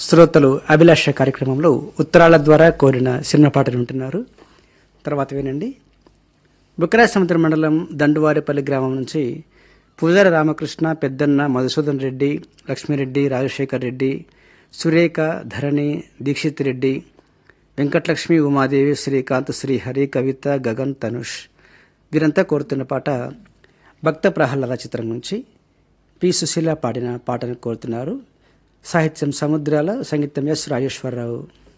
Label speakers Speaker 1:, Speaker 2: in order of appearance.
Speaker 1: శ్రోతలు అభిలాష కార్యక్రమంలో ఉత్తరాల ద్వారా కోరిన సినిమా పాటలు వింటున్నారు తర్వాత వినండి బుక్కరా సముద్ర మండలం దండువారిపల్లి గ్రామం నుంచి పూజారి రామకృష్ణ పెద్దన్న మధుసూదన్ రెడ్డి లక్ష్మీరెడ్డి రాజశేఖర్ రెడ్డి సురేఖ ధరణి దీక్షిత్ రెడ్డి వెంకటలక్ష్మి ఉమాదేవి శ్రీకాంత్ శ్రీహరి కవిత గగన్ తనుష్ వీరంతా కోరుతున్న పాట భక్త ప్రహ్లాద చిత్రం నుంచి పి సుశీల పాడిన పాటను కోరుతున్నారు సాహిత్యం సముద్రాల సంగీతం ఎస్ రాజేశ్వరరావు